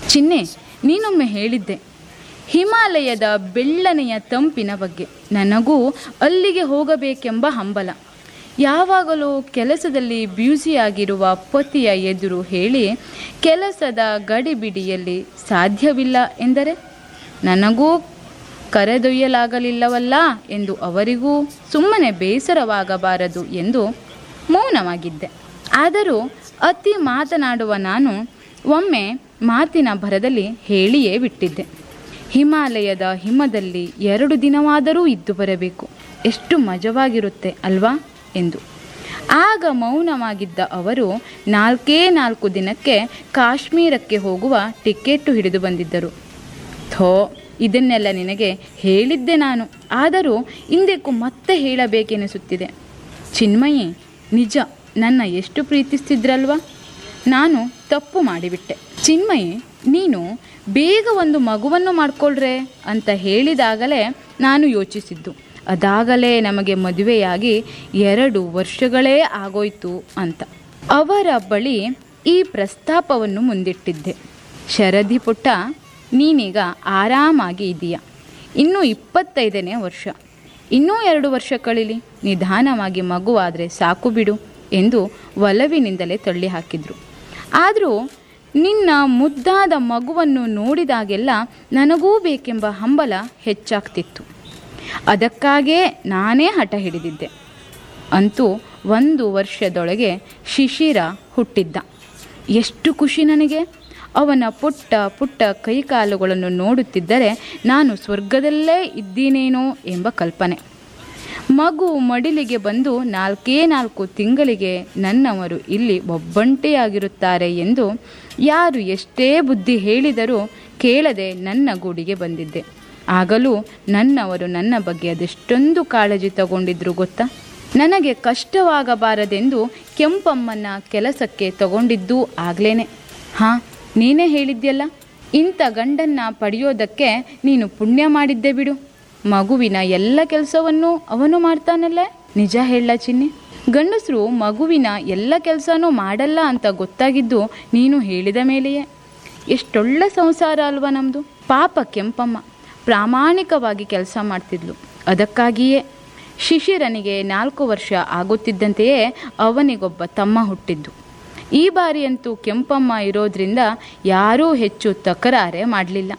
ಚಿನ್ನೆ ನೀನೊಮ್ಮೆ ಹೇಳಿದ್ದೆ ಹಿಮಾಲಯದ ಬೆಳ್ಳನೆಯ ತಂಪಿನ ಬಗ್ಗೆ ನನಗೂ ಅಲ್ಲಿಗೆ ಹೋಗಬೇಕೆಂಬ ಹಂಬಲ ಯಾವಾಗಲೂ ಕೆಲಸದಲ್ಲಿ ಬ್ಯೂಸಿಯಾಗಿರುವ ಪತಿಯ ಎದುರು ಹೇಳಿ ಕೆಲಸದ ಗಡಿಬಿಡಿಯಲ್ಲಿ ಸಾಧ್ಯವಿಲ್ಲ ಎಂದರೆ ನನಗೂ ಕರೆದೊಯ್ಯಲಾಗಲಿಲ್ಲವಲ್ಲ ಎಂದು ಅವರಿಗೂ ಸುಮ್ಮನೆ ಬೇಸರವಾಗಬಾರದು ಎಂದು ಮೌನವಾಗಿದ್ದೆ ಆದರೂ ಅತಿ ಮಾತನಾಡುವ ನಾನು ಒಮ್ಮೆ ಮಾತಿನ ಭರದಲ್ಲಿ ಹೇಳಿಯೇ ಬಿಟ್ಟಿದ್ದೆ ಹಿಮಾಲಯದ ಹಿಮದಲ್ಲಿ ಎರಡು ದಿನವಾದರೂ ಇದ್ದು ಬರಬೇಕು ಎಷ್ಟು ಮಜವಾಗಿರುತ್ತೆ ಅಲ್ವಾ ಎಂದು ಆಗ ಮೌನವಾಗಿದ್ದ ಅವರು ನಾಲ್ಕೇ ನಾಲ್ಕು ದಿನಕ್ಕೆ ಕಾಶ್ಮೀರಕ್ಕೆ ಹೋಗುವ ಟಿಕೆಟು ಹಿಡಿದು ಬಂದಿದ್ದರು ಥೋ ಇದನ್ನೆಲ್ಲ ನಿನಗೆ ಹೇಳಿದ್ದೆ ನಾನು ಆದರೂ ಇಂದಕ್ಕೂ ಮತ್ತೆ ಹೇಳಬೇಕೆನಿಸುತ್ತಿದೆ ಚಿನ್ಮಯಿ ನಿಜ ನನ್ನ ಎಷ್ಟು ಪ್ರೀತಿಸ್ತಿದ್ರಲ್ವಾ ನಾನು ತಪ್ಪು ಮಾಡಿಬಿಟ್ಟೆ ಚಿನ್ಮಯಿ ನೀನು ಬೇಗ ಒಂದು ಮಗುವನ್ನು ಮಾಡ್ಕೊಳ್ರೆ ಅಂತ ಹೇಳಿದಾಗಲೇ ನಾನು ಯೋಚಿಸಿದ್ದು ಅದಾಗಲೇ ನಮಗೆ ಮದುವೆಯಾಗಿ ಎರಡು ವರ್ಷಗಳೇ ಆಗೋಯ್ತು ಅಂತ ಅವರ ಬಳಿ ಈ ಪ್ರಸ್ತಾಪವನ್ನು ಮುಂದಿಟ್ಟಿದ್ದೆ ಶರದಿ ಪುಟ್ಟ ನೀನೀಗ ಆರಾಮಾಗಿ ಇದೀಯ ಇನ್ನೂ ಇಪ್ಪತ್ತೈದನೇ ವರ್ಷ ಇನ್ನೂ ಎರಡು ವರ್ಷ ಕಳೀಲಿ ನಿಧಾನವಾಗಿ ಮಗುವಾದರೆ ಸಾಕು ಬಿಡು ಎಂದು ಒಲವಿನಿಂದಲೇ ತಳ್ಳಿ ಹಾಕಿದ್ರು ಆದರೂ ನಿನ್ನ ಮುದ್ದಾದ ಮಗುವನ್ನು ನೋಡಿದಾಗೆಲ್ಲ ನನಗೂ ಬೇಕೆಂಬ ಹಂಬಲ ಹೆಚ್ಚಾಗ್ತಿತ್ತು ಅದಕ್ಕಾಗೇ ನಾನೇ ಹಠ ಹಿಡಿದಿದ್ದೆ ಅಂತೂ ಒಂದು ವರ್ಷದೊಳಗೆ ಶಿಶಿರ ಹುಟ್ಟಿದ್ದ ಎಷ್ಟು ಖುಷಿ ನನಗೆ ಅವನ ಪುಟ್ಟ ಪುಟ್ಟ ಕೈಕಾಲುಗಳನ್ನು ನೋಡುತ್ತಿದ್ದರೆ ನಾನು ಸ್ವರ್ಗದಲ್ಲೇ ಇದ್ದೀನೇನೋ ಎಂಬ ಕಲ್ಪನೆ ಮಗು ಮಡಿಲಿಗೆ ಬಂದು ನಾಲ್ಕೇ ನಾಲ್ಕು ತಿಂಗಳಿಗೆ ನನ್ನವರು ಇಲ್ಲಿ ಒಬ್ಬಂಟಿಯಾಗಿರುತ್ತಾರೆ ಎಂದು ಯಾರು ಎಷ್ಟೇ ಬುದ್ಧಿ ಹೇಳಿದರೂ ಕೇಳದೆ ನನ್ನ ಗೂಡಿಗೆ ಬಂದಿದ್ದೆ ಆಗಲೂ ನನ್ನವರು ನನ್ನ ಬಗ್ಗೆ ಅದೆಷ್ಟೊಂದು ಕಾಳಜಿ ತಗೊಂಡಿದ್ರು ಗೊತ್ತಾ ನನಗೆ ಕಷ್ಟವಾಗಬಾರದೆಂದು ಕೆಂಪಮ್ಮನ ಕೆಲಸಕ್ಕೆ ತಗೊಂಡಿದ್ದೂ ಆಗ್ಲೇನೆ ಹಾಂ ನೀನೇ ಹೇಳಿದ್ಯಲ್ಲ ಇಂಥ ಗಂಡನ್ನ ಪಡೆಯೋದಕ್ಕೆ ನೀನು ಪುಣ್ಯ ಮಾಡಿದ್ದೆ ಬಿಡು ಮಗುವಿನ ಎಲ್ಲ ಕೆಲಸವನ್ನು ಅವನು ಮಾಡ್ತಾನಲ್ಲೇ ನಿಜ ಹೇಳ ಚಿನ್ನಿ ಗಂಡಸರು ಮಗುವಿನ ಎಲ್ಲ ಕೆಲಸನೂ ಮಾಡಲ್ಲ ಅಂತ ಗೊತ್ತಾಗಿದ್ದು ನೀನು ಹೇಳಿದ ಮೇಲೆಯೇ ಎಷ್ಟೊಳ್ಳೆ ಸಂಸಾರ ಅಲ್ವಾ ನಮ್ಮದು ಪಾಪ ಕೆಂಪಮ್ಮ ಪ್ರಾಮಾಣಿಕವಾಗಿ ಕೆಲಸ ಮಾಡ್ತಿದ್ಲು ಅದಕ್ಕಾಗಿಯೇ ಶಿಶಿರನಿಗೆ ನಾಲ್ಕು ವರ್ಷ ಆಗುತ್ತಿದ್ದಂತೆಯೇ ಅವನಿಗೊಬ್ಬ ತಮ್ಮ ಹುಟ್ಟಿದ್ದು ಈ ಬಾರಿಯಂತೂ ಕೆಂಪಮ್ಮ ಇರೋದ್ರಿಂದ ಯಾರೂ ಹೆಚ್ಚು ತಕರಾರೆ ಮಾಡಲಿಲ್ಲ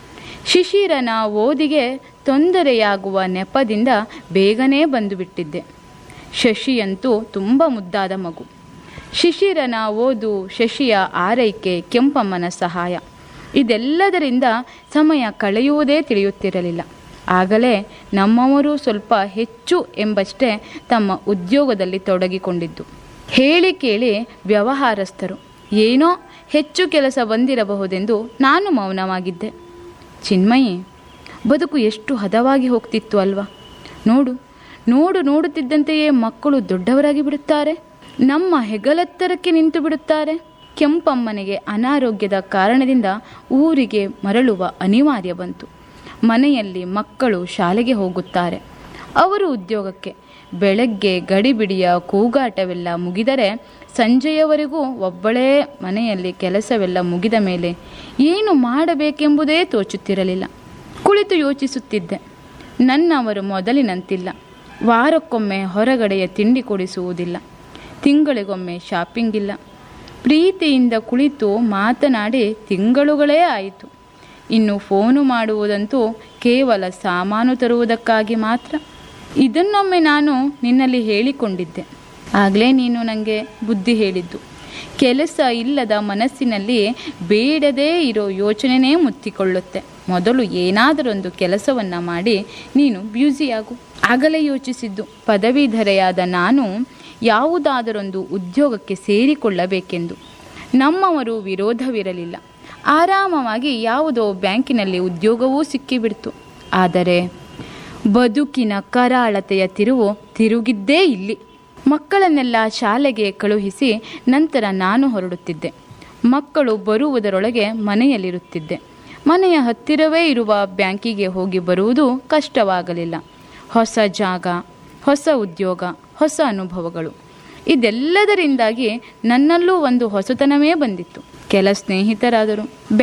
ಶಿಶಿರನ ಓದಿಗೆ ತೊಂದರೆಯಾಗುವ ನೆಪದಿಂದ ಬೇಗನೆ ಬಂದುಬಿಟ್ಟಿದ್ದೆ ಶಶಿಯಂತೂ ತುಂಬ ಮುದ್ದಾದ ಮಗು ಶಿಶಿರನ ಓದು ಶಶಿಯ ಆರೈಕೆ ಕೆಂಪಮ್ಮನ ಸಹಾಯ ಇದೆಲ್ಲದರಿಂದ ಸಮಯ ಕಳೆಯುವುದೇ ತಿಳಿಯುತ್ತಿರಲಿಲ್ಲ ಆಗಲೇ ನಮ್ಮವರು ಸ್ವಲ್ಪ ಹೆಚ್ಚು ಎಂಬಷ್ಟೇ ತಮ್ಮ ಉದ್ಯೋಗದಲ್ಲಿ ತೊಡಗಿಕೊಂಡಿದ್ದು ಹೇಳಿ ಕೇಳಿ ವ್ಯವಹಾರಸ್ಥರು ಏನೋ ಹೆಚ್ಚು ಕೆಲಸ ಬಂದಿರಬಹುದೆಂದು ನಾನು ಮೌನವಾಗಿದ್ದೆ ಚಿನ್ಮಯಿ ಬದುಕು ಎಷ್ಟು ಹದವಾಗಿ ಹೋಗ್ತಿತ್ತು ಅಲ್ವಾ ನೋಡು ನೋಡು ನೋಡುತ್ತಿದ್ದಂತೆಯೇ ಮಕ್ಕಳು ದೊಡ್ಡವರಾಗಿ ಬಿಡುತ್ತಾರೆ ನಮ್ಮ ಹೆಗಲೆತ್ತರಕ್ಕೆ ನಿಂತು ಬಿಡುತ್ತಾರೆ ಕೆಂಪಮ್ಮನಿಗೆ ಅನಾರೋಗ್ಯದ ಕಾರಣದಿಂದ ಊರಿಗೆ ಮರಳುವ ಅನಿವಾರ್ಯ ಬಂತು ಮನೆಯಲ್ಲಿ ಮಕ್ಕಳು ಶಾಲೆಗೆ ಹೋಗುತ್ತಾರೆ ಅವರು ಉದ್ಯೋಗಕ್ಕೆ ಬೆಳಗ್ಗೆ ಗಡಿಬಿಡಿಯ ಕೂಗಾಟವೆಲ್ಲ ಮುಗಿದರೆ ಸಂಜೆಯವರೆಗೂ ಒಬ್ಬಳೇ ಮನೆಯಲ್ಲಿ ಕೆಲಸವೆಲ್ಲ ಮುಗಿದ ಮೇಲೆ ಏನು ಮಾಡಬೇಕೆಂಬುದೇ ತೋಚುತ್ತಿರಲಿಲ್ಲ ಕುಳಿತು ಯೋಚಿಸುತ್ತಿದ್ದೆ ನನ್ನವರು ಮೊದಲಿನಂತಿಲ್ಲ ವಾರಕ್ಕೊಮ್ಮೆ ಹೊರಗಡೆಯ ತಿಂಡಿ ಕೊಡಿಸುವುದಿಲ್ಲ ತಿಂಗಳಿಗೊಮ್ಮೆ ಶಾಪಿಂಗ್ ಇಲ್ಲ ಪ್ರೀತಿಯಿಂದ ಕುಳಿತು ಮಾತನಾಡಿ ತಿಂಗಳುಗಳೇ ಆಯಿತು ಇನ್ನು ಫೋನು ಮಾಡುವುದಂತೂ ಕೇವಲ ಸಾಮಾನು ತರುವುದಕ್ಕಾಗಿ ಮಾತ್ರ ಇದನ್ನೊಮ್ಮೆ ನಾನು ನಿನ್ನಲ್ಲಿ ಹೇಳಿಕೊಂಡಿದ್ದೆ ಆಗಲೇ ನೀನು ನನಗೆ ಬುದ್ಧಿ ಹೇಳಿದ್ದು ಕೆಲಸ ಇಲ್ಲದ ಮನಸ್ಸಿನಲ್ಲಿ ಬೇಡದೇ ಇರೋ ಯೋಚನೆನೇ ಮುತ್ತಿಕೊಳ್ಳುತ್ತೆ ಮೊದಲು ಏನಾದರೊಂದು ಕೆಲಸವನ್ನು ಮಾಡಿ ನೀನು ಬ್ಯೂಸಿಯಾಗು ಆಗಲೇ ಯೋಚಿಸಿದ್ದು ಪದವೀಧರೆಯಾದ ನಾನು ಯಾವುದಾದರೊಂದು ಉದ್ಯೋಗಕ್ಕೆ ಸೇರಿಕೊಳ್ಳಬೇಕೆಂದು ನಮ್ಮವರು ವಿರೋಧವಿರಲಿಲ್ಲ ಆರಾಮವಾಗಿ ಯಾವುದೋ ಬ್ಯಾಂಕಿನಲ್ಲಿ ಉದ್ಯೋಗವೂ ಸಿಕ್ಕಿಬಿಡ್ತು ಆದರೆ ಬದುಕಿನ ಕರಾಳತೆಯ ತಿರುವು ತಿರುಗಿದ್ದೇ ಇಲ್ಲಿ ಮಕ್ಕಳನ್ನೆಲ್ಲ ಶಾಲೆಗೆ ಕಳುಹಿಸಿ ನಂತರ ನಾನು ಹೊರಡುತ್ತಿದ್ದೆ ಮಕ್ಕಳು ಬರುವುದರೊಳಗೆ ಮನೆಯಲ್ಲಿರುತ್ತಿದ್ದೆ ಮನೆಯ ಹತ್ತಿರವೇ ಇರುವ ಬ್ಯಾಂಕಿಗೆ ಹೋಗಿ ಬರುವುದು ಕಷ್ಟವಾಗಲಿಲ್ಲ ಹೊಸ ಜಾಗ ಹೊಸ ಉದ್ಯೋಗ ಹೊಸ ಅನುಭವಗಳು ಇದೆಲ್ಲದರಿಂದಾಗಿ ನನ್ನಲ್ಲೂ ಒಂದು ಹೊಸತನವೇ ಬಂದಿತ್ತು ಕೆಲ ಸ್ನೇಹಿತರಾದರು